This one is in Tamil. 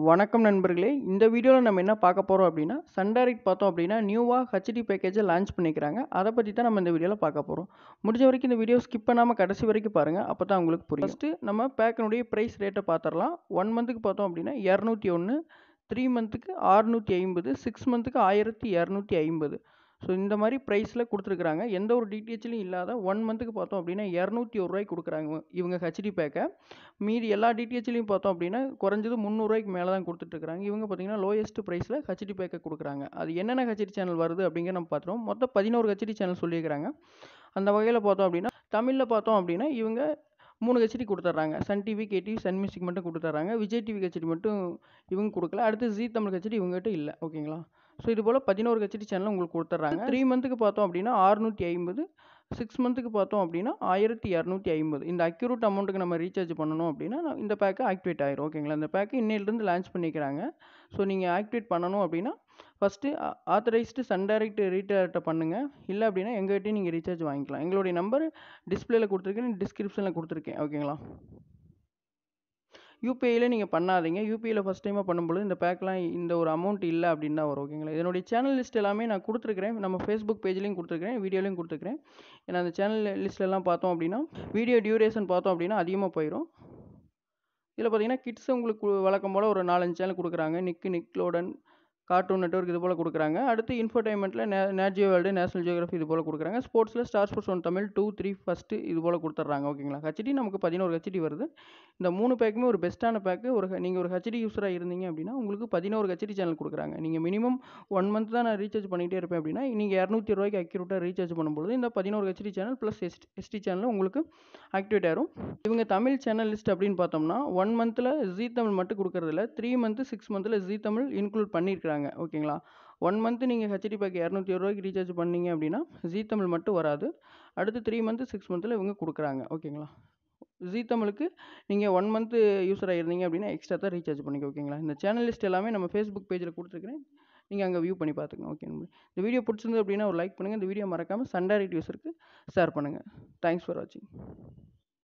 வணக்கம் நண்பர்களே இந்த வீடியோவில் நம்ம என்ன பார்க்க போகிறோம் அப்படின்னா சன் டைரக்ட் பார்த்தோம் அப்படின்னா நியூவாக ஹச்டி பேக்கேஜை லான்ச் பண்ணிக்கிறாங்க அதை பற்றி தான் நம்ம இந்த வீடியோவில் பார்க்க போகிறோம் முடிஞ்ச வரைக்கும் இந்த வீடியோ ஸ்கிப் பண்ணாமல் கடைசி வரைக்கும் பாருங்கள் அப்போ தான் உங்களுக்கு புரியும் ஃபஸ்ட்டு நம்ம பேக்கினுடைய ப்ரைஸ் ரேட்டை பார்த்துடலாம் ஒன் மந்த்துக்கு பார்த்தோம் அப்படின்னா இரநூத்தி ஒன்று த்ரீ மந்த்துக்கு ஆறுநூற்றி ஐம்பது சிக்ஸ் மந்த்துக்கு ஆயிரத்தி இரநூத்தி ஐம்பது ஸோ இந்த மாதிரி ப்ரைஸில் கொடுத்துருக்குறாங்க எந்த ஒரு டிடிஹெச்லையும் இல்லாத ஒன் மந்த்துக்கு பார்த்தோம் அப்படின்னா இரநூத்தி ஒரு ரூபாய்க்கு கொடுக்குறாங்க இவங்க ஹெச்டி பேக்கை மீதி எல்லா டிடிஹெச்லையும் பார்த்தோம் அப்படின்னா குறைஞ்சது முந்நூறுரூவாய்க்கு மேலே தான் கொடுத்துட்ருக்காங்க இவங்க பார்த்தீங்கன்னா லோயஸ்ட் ப்ரைஸில் ஹெச்டி பேக்கை கொடுக்குறாங்க அது என்னென்ன ஹெச்டி சேனல் வருது அப்படிங்கிற நம்ம பார்த்துருவோம் மொத்தம் பதினோரு ஹெச்டி சேனல் சொல்லியிருக்கிறாங்க அந்த வகையில் பார்த்தோம் அப்படின்னா தமிழில் பார்த்தோம் அப்படின்னா இவங்க மூணு ஹெச்டி கொடுத்துட்றாங்க Sun TV KTV Sun Music மட்டும் கொடுத்துட்றாங்க விஜய் டிவி ஹெச்டி மட்டும் இவங்க கொடுக்கல அடுத்து ஜி தமிழ் ஹெச்டி இவங்ககிட்ட இல்லை ஓகேங்களா ஸோ இது போல் பதினோரு ஹெச்டி சேனல் உங்களுக்கு கொடுத்துட்றாங்க த்ரீ மந்த்துக்கு பார்த்தோம் அப்படின்னா ஆறுநூற்றி ஐம்பது சிக்ஸ் மந்த்துக்கு பார்த்தோம் அப்படின்னா ஆயிரத்தி இரநூத்தி ஐம்பது இந்த அக்யூரேட் அமௌண்ட்டுக்கு நம்ம ரீசார்ஜ் பண்ணணும் அப்படின்னா இந்த பேக்கு ஆக்டிவேட் ஆயிரும் ஓகேங்களா இந்த பேக்கு இன்னையிலேருந்து லான்ச் பண்ணிக்கிறாங்க ஸோ நீங்கள் ஆக்டிவேட் பண்ணணும் அப்படின்னா ஃபஸ்ட்டு ஆத்தரைஸ்டு சன் டைரக்ட் ரீட்டார்ட்ட பண்ணுங்கள் இல்லை அப்படின்னா எங்கள்கிட்டயும் நீங்கள் ரீசார்ஜ் வாங்கிக்கலாம் எங்களுடைய நம்பர் டிஸ்பிளேல கொடுத்துருக்கேன் டிஸ்கிரிப்ஷனில் கொடுத்துருக்கேன் ஓகேங்களா யூபிஐயில் நீங்கள் பண்ணாதீங்க யூபிஐயில் ஃபஸ்ட் டைமாக பண்ணும்போது இந்த பேக்லாம் இந்த ஒரு அமௌண்ட் இல்லை அப்படின்னு தான் வரும் ஓகேங்களா இதனுடைய சேனல் லிஸ்ட் எல்லாமே நான் கொடுத்துருக்கிறேன் நம்ம ஃபேஸ்புக் பேஜ்லேயும் கொடுத்துருக்கிறேன் வீடியோலையும் கொடுத்துருக்கிறேன் ஏன்னா அந்த சேனல் லிஸ்ட்லலாம் பார்த்தோம் அப்படின்னா வீடியோ டியூரேஷன் பார்த்தோம் அப்படின்னா அதிகமாக போயிடும் இதில் பார்த்தீங்கன்னா கிட்ஸ் உங்களுக்கு வழக்கம் போல் ஒரு நாலஞ்சு சேனல் கொடுக்குறாங்க நிக்கு நிக்லோடன் கார்ட்டூன் நெட்ஒர்க் இது போல் கொடுக்குறாங்க அடுத்து இன்ஃபர்டைன்மெண்ட்டில் நே நேஜியோ வேர்ல்டு நேஷனல் ஜியோகிராஃபி இது போல் கொடுக்குறாங்க ஸ்போர்ட்ஸில் Star Sports one Tamil two three first இது போல் கொடுத்துட்றாங்க ஓகேங்களா ஹெச்டி நமக்கு பதினோரு ஹெச்டி வருது இந்த மூணு பேக்குமே ஒரு பெஸ்ட்டான பேக்கு ஒரு நீங்கள் ஒரு ஹெச்டி யூஸராக இருந்தீங்க அப்படின்னா உங்களுக்கு பதினோரு ஹெச்டி சேனல் கொடுக்குறாங்க நீங்கள் மினிமம் ஒன் மந்த் தான் நான் ரீசார்ஜ் பண்ணிகிட்டே இருப்பேன் அப்படின்னா நீங்கள் இரநூத்தி ரூபாய்க்கு அக்யூரேட்டாக ரீசார்ஜ் பண்ணும்போது இந்த பதினோரு HD channel plus S SD channel உங்களுக்கு ஆக்டிவேட் ஆயிரும் இவங்க தமிழ் சேனல் லிஸ்ட் அப்படின்னு பார்த்தோம்னா ஒன் மந்தில் ஜி தமிழ் மட்டும் கொடுக்குறதில்ல த்ரீ மந்த்து சிக்ஸ் மந்தில் ஜி தமிழ் இன்க்ளூட் பண்ணியிருக்கிறாங்க ஓகேங்களா ஒன் மந்த்து நீங்கள் ஹெச்டி பேக் இரநூத்தி ஒரு ரூபாய்க்கு ரீசார்ஜ் பண்ணீங்க அப்படின்னா ஜி தமிழ் மட்டும் வராது அடுத்து த்ரீ மந்த்து சிக்ஸ் மந்தில் இவங்க கொடுக்குறாங்க ஓகேங்களா ஜி தமிழுக்கு நீங்கள் ஒன் மந்த்து யூஸராக இருந்தீங்க அப்படின்னா எக்ஸ்ட்ரா தான் ரீசார்ஜ் பண்ணிக்க ஓகேங்களா இந்த சேனல் லிஸ்ட் எல்லாமே நம்ம ஃபேஸ்புக் பேஜில் கொடுத்துருக்கிறேன் நீங்கள் அங்கே வியூ பண்ணி பார்த்துக்கங்க ஓகே இந்த வீடியோ பிடிச்சிருந்து அப்படின்னா ஒரு லைக் பண்ணுங்கள் இந்த வீடியோ மறக்காமல் சன் டைரக்ட் யூஸருக்கு ஷேர் பண்ணுங்கள் தேங்க்ஸ் ஃபார் வாட்சிங்